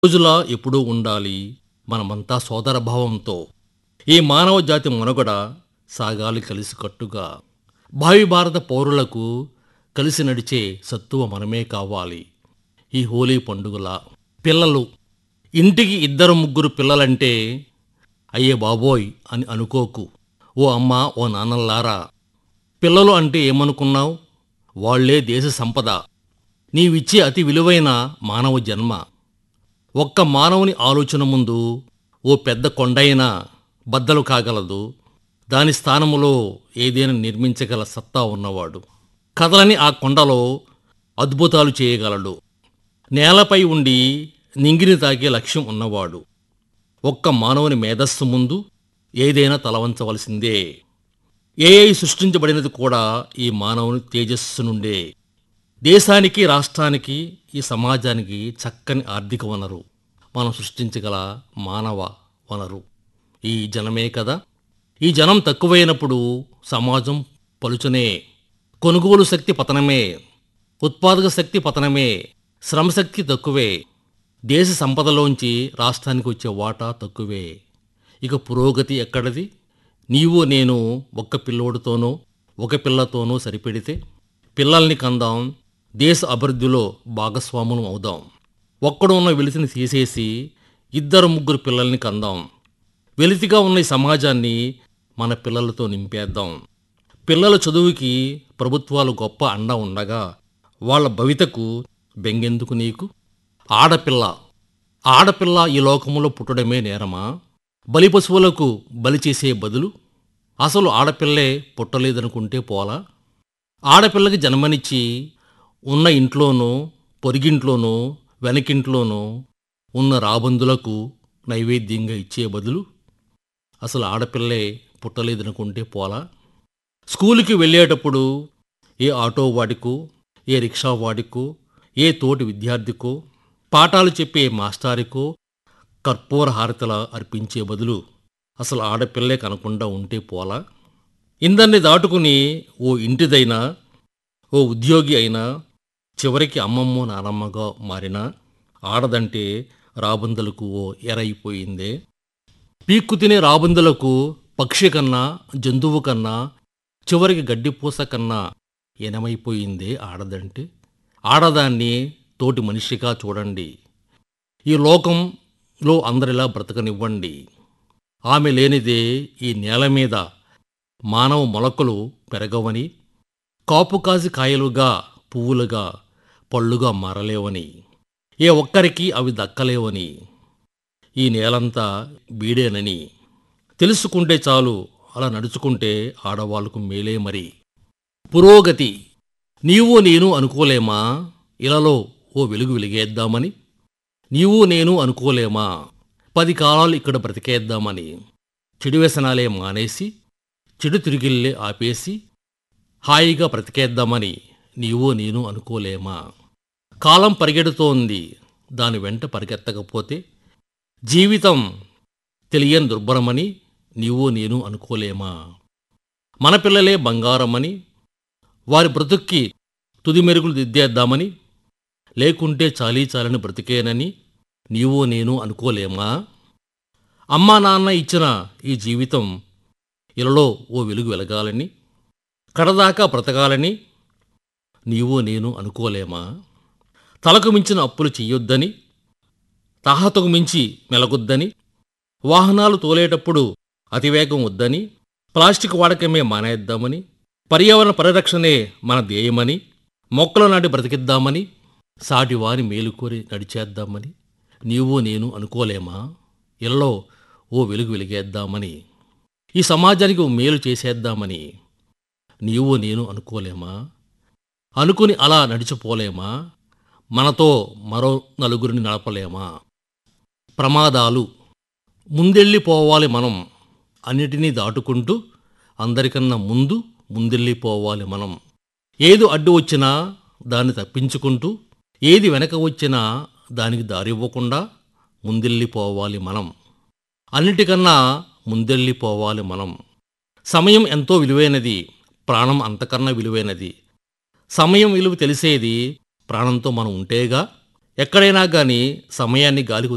రోజులా ఎప్పుడూ ఉండాలి మనమంతా సోదరభావంతో ఈ మానవ జాతి మనుగడ సాగాలి కలిసికట్టుగా భావి భారత పౌరులకు కలిసి నడిచే సత్తువ మనమే కావాలి ఈ హోలీ పండుగల పిల్లలు ఇంటికి ఇద్దరు ముగ్గురు పిల్లలంటే అయ్యే బాబోయ్ అని అనుకోకు ఓ అమ్మ ఓ నాన్నల్లారా పిల్లలు అంటే ఏమనుకున్నావు వాళ్లే దేశ సంపద నీవిచ్చే అతి విలువైన మానవ జన్మ ఒక్క మానవుని ఆలోచన ముందు ఓ పెద్ద కొండైనా బద్దలు కాగలదు దాని స్థానములో ఏదైనా నిర్మించగల సత్తా ఉన్నవాడు కదలని ఆ కొండలో అద్భుతాలు చేయగలడు నేలపై ఉండి నింగిని తాకే లక్ష్యం ఉన్నవాడు ఒక్క మానవుని మేధస్సు ముందు ఏదైనా తలవంచవలసిందే ఏఐ సృష్టించబడినది కూడా ఈ మానవుని తేజస్సు నుండే దేశానికి రాష్ట్రానికి ఈ సమాజానికి చక్కని ఆర్థిక వనరు మనం సృష్టించగల మానవ వనరు ఈ జనమే కదా ఈ జనం తక్కువైనప్పుడు సమాజం పలుచనే కొనుగోలు శక్తి పతనమే ఉత్పాదక శక్తి పతనమే శ్రమశక్తి తక్కువే దేశ సంపదలోంచి రాష్ట్రానికి వచ్చే వాటా తక్కువే ఇక పురోగతి ఎక్కడది నీవు నేను ఒక్క పిల్లోడితోనో ఒక పిల్లతోనో సరిపెడితే పిల్లల్ని కందాం దేశ అభివృద్ధిలో భాగస్వాములం అవుదాం ఒక్కడు ఉన్న వెలితిని తీసేసి ఇద్దరు ముగ్గురు పిల్లల్ని కందాం వెలితిగా ఉన్న ఈ సమాజాన్ని మన పిల్లలతో నింపేద్దాం పిల్లల చదువుకి ప్రభుత్వాలు గొప్ప అండ ఉండగా వాళ్ళ భవితకు బెంగెందుకు నీకు ఆడపిల్ల ఆడపిల్ల ఈ లోకములో పుట్టడమే నేరమా బలి పశువులకు బలి చేసే బదులు అసలు ఆడపిల్లే పుట్టలేదనుకుంటే పోలా ఆడపిల్లకి జన్మనిచ్చి ఉన్న ఇంట్లోనూ పొరిగింట్లోనూ వెనకింట్లోనూ ఉన్న రాబందులకు నైవేద్యంగా ఇచ్చే బదులు అసలు ఆడపిల్లే పుట్టలేదనుకుంటే పోలా స్కూలుకి వెళ్ళేటప్పుడు ఏ ఆటో వాడికో ఏ రిక్షా వాడికో ఏ తోటి విద్యార్థికో పాఠాలు చెప్పే మాస్టారికో కర్పూర హారతల అర్పించే బదులు అసలు ఆడపిల్లే కనకుండా ఉంటే పోలా ఇందరిని దాటుకుని ఓ ఇంటిదైనా ఓ ఉద్యోగి అయినా చివరికి అమ్మమ్మ నానమ్మగా మారినా ఆడదంటే రాబందులకు ఓ ఎరైపోయిందే పీక్కు తినే రాబందులకు పక్షి కన్నా జంతువు కన్నా చివరికి గడ్డిపూస కన్నా ఎనమైపోయిందే ఆడదంటే ఆడదాన్ని తోటి మనిషిగా చూడండి ఈ లోకంలో అందరిలా బ్రతకనివ్వండి ఆమె లేనిదే ఈ నేల మీద మానవ మొలకలు పెరగవని కాపు కాసి కాయలుగా పువ్వులుగా పళ్ళుగా మారలేవని ఏ ఒక్కరికి అవి దక్కలేవని ఈ నేలంతా బీడేనని తెలుసుకుంటే చాలు అలా నడుచుకుంటే ఆడవాళ్లకు మేలే మరి పురోగతి నీవు నేను అనుకోలేమా ఇలాలో ఓ వెలుగు వెలిగేద్దామని నీవు నేను అనుకోలేమా పది కాలాలు ఇక్కడ బ్రతికేద్దామని చెడు వ్యసనాలే మానేసి చెడు తిరిగిల్లే ఆపేసి హాయిగా బ్రతికేద్దామని నీవు నేను అనుకోలేమా కాలం పరిగెడుతోంది దాని వెంట పరిగెత్తకపోతే జీవితం తెలియని దుర్భరమని నీవు నేను అనుకోలేమా మన పిల్లలే బంగారమని వారి బ్రతుక్కి తుది మెరుగులు దిద్దేద్దామని లేకుంటే చాలీ చాలని బ్రతికేనని నీవు నేను అనుకోలేమా అమ్మా నాన్న ఇచ్చిన ఈ జీవితం ఇలలో ఓ వెలుగు వెలగాలని కడదాకా బ్రతకాలని నీవు నేను అనుకోలేమా తలకు మించిన అప్పులు చెయ్యొద్దని తాహతకు మించి మెలగొద్దని వాహనాలు తోలేటప్పుడు అతివేగం వద్దని ప్లాస్టిక్ వాడకమే మానేద్దామని పర్యావరణ పరిరక్షణే మన ధ్యేయమని మొక్కలు నాటి బ్రతికిద్దామని సాటివారి మేలుకోరి నడిచేద్దామని నీవు నేను అనుకోలేమా ఇళ్ళలో ఓ వెలుగు వెలిగేద్దామని ఈ సమాజానికి ఓ మేలు చేసేద్దామని నీవు నేను అనుకోలేమా అనుకుని అలా నడిచిపోలేమా మనతో మరో నలుగురిని నడపలేమా ప్రమాదాలు ముందెళ్ళిపోవాలి మనం అన్నిటినీ దాటుకుంటూ అందరికన్నా ముందు ముందెళ్ళిపోవాలి మనం ఏది అడ్డు వచ్చినా దాన్ని తప్పించుకుంటూ ఏది వెనక వచ్చినా దానికి దారివ్వకుండా ముందెళ్ళిపోవాలి మనం అన్నిటికన్నా ముందెళ్ళిపోవాలి మనం సమయం ఎంతో విలువైనది ప్రాణం అంతకన్నా విలువైనది సమయం విలువ తెలిసేది ప్రాణంతో మనం ఉంటేగా ఎక్కడైనా కానీ సమయాన్ని గాలికి